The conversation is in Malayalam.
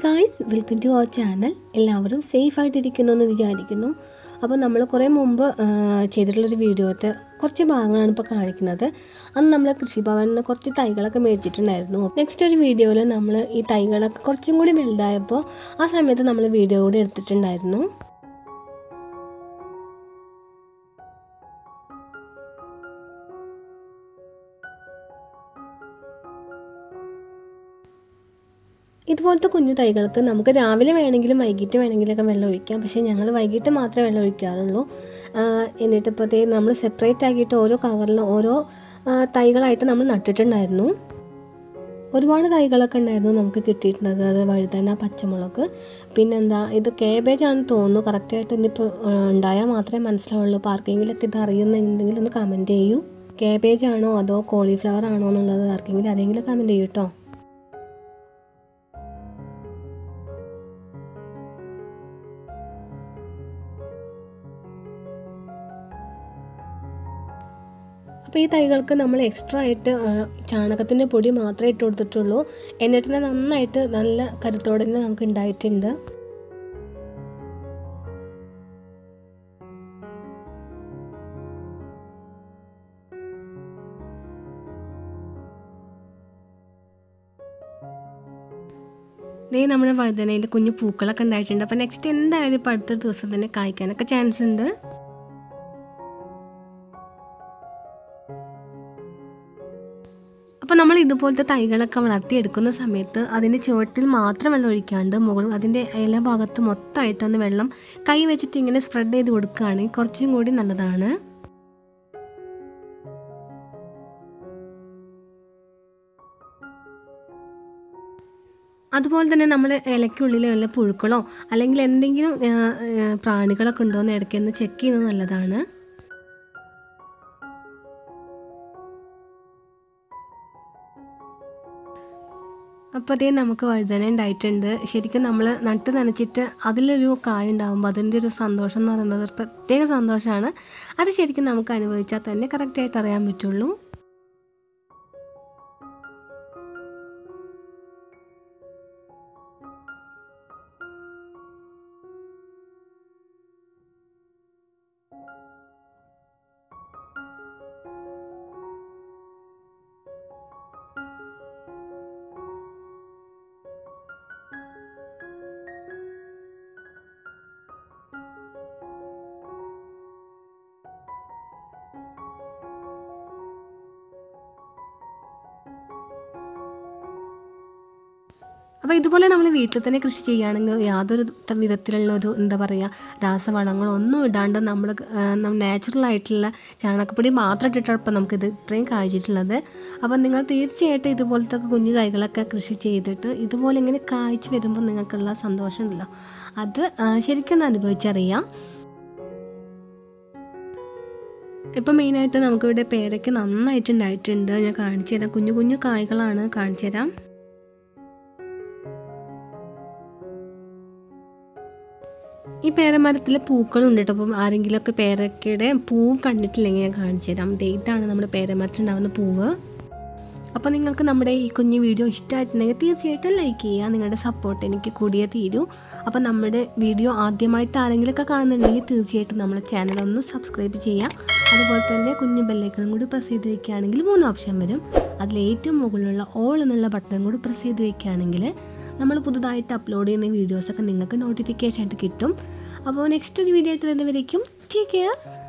guys welcome to our channel എല്ലാവരും സേഫ് ആയിട്ടിരിക്കുന്നു എന്ന് വിചാരിക്കുന്നു അപ്പോൾ നമ്മൾ കുറേ മുമ്പ് ആ, ചെയ്തിട്ടുള്ളൊരു വീഡിയോത്തെ കുറച്ച് ഭാഗങ്ങളാണ് ഇപ്പോൾ കാണിക്കുന്നത് അന്ന് നമ്മൾ കൃഷിഭവനിൽ നിന്ന് കുറച്ച് തൈകളൊക്കെ മേടിച്ചിട്ടുണ്ടായിരുന്നു നെക്സ്റ്റ് ഒരു വീഡിയോയിൽ നമ്മൾ ഈ തൈകളൊക്കെ കുറച്ചും കൂടി വലുതായപ്പോൾ ആ സമയത്ത് നമ്മൾ വീഡിയോ കൂടി എടുത്തിട്ടുണ്ടായിരുന്നു ഇതുപോലത്തെ കുഞ്ഞു തൈകൾക്ക് നമുക്ക് രാവിലെ വേണമെങ്കിലും വൈകിട്ട് വേണമെങ്കിലൊക്കെ വെള്ളം ഒഴിക്കാം പക്ഷേ ഞങ്ങൾ വൈകിട്ട് മാത്രമേ വെള്ളം ഒഴിക്കാറുള്ളൂ ആഹ് എന്നിട്ട് ഇപ്പോൾ ദേ നമ്മൾ സെപ്പറേറ്റ് ആക്കിയിട്ട് ഓരോ കവറിൽ ഓരോ ആഹ് തൈകളായിട്ട് നമ്മൾ നട്ടിട്ടുണ്ടായിരുന്നു ഒരുപാട് തൈകളൊക്കെ ഉണ്ടായിരുന്നു നമുക്ക് കിട്ടിയിട്ടുള്ളത് അത് വഴുതന പച്ചമുളക് പിന്നെന്താ ഇത് കേബേജ് ആണെന്ന് തോന്നുന്നു കറക്റ്റായിട്ട് ഇന്നിപ്പോൾ ഉണ്ടായാൽ മാത്രമേ മനസ്സിലാവുള്ളൂ അപ്പോൾ ആർക്കെങ്കിലുമൊക്കെ ഇത് അറിയുന്നെങ്കിൽ ഒന്ന് കമൻറ്റ് ചെയ്യൂ കേബേജ് ആണോ അതോ കോളിഫ്ലവർ ആണോ എന്നുള്ളത് ആർക്കെങ്കിലും ആരെങ്കിലും കമൻറ്റ് ചെയ്യൂ കേട്ടോ അപ്പോൾ ഈ തൈകൾക്ക് നമ്മൾ എക്സ്ട്രാ ആയിട്ട് ചാണകത്തിൻ്റെ പൊടി മാത്രമേ ഇട്ട് കൊടുത്തിട്ടുള്ളൂ എന്നിട്ട് തന്നെ നന്നായിട്ട് നല്ല കരുത്തോടെ തന്നെ നമുക്ക് ഉണ്ടായിട്ടുണ്ട് ദേ നമ്മുടെ വഴുതനയിൽ കുഞ്ഞു പൂക്കളൊക്കെ ഉണ്ടായിട്ടുണ്ട് അപ്പോൾ നെക്സ്റ്റ് എന്തായാലും ഇപ്പോൾ അടുത്ത ദിവസം തന്നെ കായ്ക്കാനൊക്കെ ചാൻസ് ഉണ്ട് അപ്പോൾ നമ്മൾ ഇതുപോലത്തെ തൈകളൊക്കെ വളർത്തിയെടുക്കുന്ന സമയത്ത് അതിൻ്റെ ചുവട്ടിൽ മാത്രം വെള്ളം ഒഴിക്കാണ്ട് മുകൾ അതിൻ്റെ എല്ലാ ഭാഗത്ത് മൊത്തമായിട്ടൊന്ന് വെള്ളം കൈ വെച്ചിട്ട് ഇങ്ങനെ സ്പ്രെഡ് ചെയ്ത് കൊടുക്കുകയാണെങ്കിൽ കുറച്ചും കൂടി നല്ലതാണ് അതുപോലെ തന്നെ നമ്മൾ ഇലയ്ക്കുള്ളിൽ വല്ല പുഴുക്കളോ അല്ലെങ്കിൽ എന്തെങ്കിലും ആ, ആ, പ്രാണികളൊക്കെ ഉണ്ടോ എന്ന് ഇടയ്ക്കൊന്ന് ചെക്ക് ചെയ്യുന്നത് നല്ലതാണ് അപ്പോൾ അതേ നമുക്ക് വഴുതന ഉണ്ടായിട്ടുണ്ട് ശരിക്കും നമ്മൾ നട്ട് നനച്ചിട്ട് അതിലൊരു കായ ഉണ്ടാകുമ്പോൾ അതിൻ്റെ ഒരു സന്തോഷം എന്ന് പറയുന്നത് ഒരു പ്രത്യേക സന്തോഷമാണ് അത് ശരിക്കും നമുക്ക് അനുഭവിച്ചാൽ തന്നെ കറക്റ്റായിട്ട് അറിയാൻ പറ്റുള്ളൂ അപ്പോൾ ഇതുപോലെ നമ്മൾ വീട്ടിൽ തന്നെ കൃഷി ചെയ്യുകയാണെങ്കിൽ യാതൊരു ത- വിധത്തിലുള്ള ഒരു എന്താ പറയുക രാസവളങ്ങളോ ഒന്നും ഇടാണ്ട് നമ്മൾ നാച്ചുറൽ ആയിട്ടുള്ള ചാണകപ്പൊടി മാത്രം ഇട്ടിട്ടപ്പോൾ നമുക്കിത് ഇത്രയും കായ്ച്ചിട്ടുള്ളത് അപ്പോൾ നിങ്ങൾ തീർച്ചയായിട്ടും ഇതുപോലത്തെ കുഞ്ഞു തൈകളൊക്കെ കൃഷി ചെയ്തിട്ട് ഇതുപോലെ ഇങ്ങനെ കായ്ച്ചു വരുമ്പോൾ നിങ്ങൾക്കുള്ള സന്തോഷമുണ്ടല്ലോ അത് ആ, ശരിക്കും ഒന്ന് അനുഭവിച്ചറിയാം ഇപ്പം മെയിനായിട്ട് നമുക്കിവിടെ പേരയ്ക്ക് നന്നായിട്ടുണ്ടായിട്ടുണ്ട് ഞാൻ കാണിച്ചു തരാം കുഞ്ഞു കുഞ്ഞു കായ്കളാണ് കാണിച്ചു തരാം ഈ പേരമരത്തിൽ പൂക്കളുണ്ട് കേട്ടോ അപ്പം ആരെങ്കിലുമൊക്കെ പേരക്കയുടെ പൂവ് കണ്ടിട്ടില്ലെങ്കിൽ ഞാൻ കാണിച്ചു തരാം ദേ ഇതാണ് നമ്മുടെ പേരമരത്തിലുണ്ടാവുന്ന പൂവ് അപ്പോൾ നിങ്ങൾക്ക് നമ്മുടെ ഈ കുഞ്ഞു വീഡിയോ ഇഷ്ടമായിട്ടുണ്ടെങ്കിൽ തീർച്ചയായിട്ടും ലൈക്ക് ചെയ്യുക നിങ്ങളുടെ സപ്പോർട്ട് എനിക്ക് കൂടിയേ തീരൂ അപ്പോൾ നമ്മുടെ വീഡിയോ ആദ്യമായിട്ട് ആരെങ്കിലുമൊക്കെ കാണുന്നുണ്ടെങ്കിൽ തീർച്ചയായിട്ടും നമ്മുടെ ചാനൽ ഒന്ന് സബ്സ്ക്രൈബ് ചെയ്യുക അതുപോലെ തന്നെ കുഞ്ഞു ബെല്ലൈക്കണും കൂടി പ്രസ് ചെയ്ത് വെക്കുകയാണെങ്കിൽ മൂന്ന് ഓപ്ഷൻ വരും അതിൽ ഏറ്റവും മുകളിലുള്ള ഓൾ എന്നുള്ള ബട്ടണും കൂടി പ്രസ് ചെയ്ത് വെക്കുകയാണെങ്കിൽ നമ്മൾ പുതുതായിട്ട് അപ്ലോഡ് ചെയ്യുന്ന വീഡിയോസൊക്കെ നിങ്ങൾക്ക് നോട്ടിഫിക്കേഷൻ ആയിട്ട് കിട്ടും അപ്പോൾ നെക്സ്റ്റ് ഒരു വീഡിയോ ആയിട്ട് വരുന്നവരേക്കും ടേക്ക് കെയർ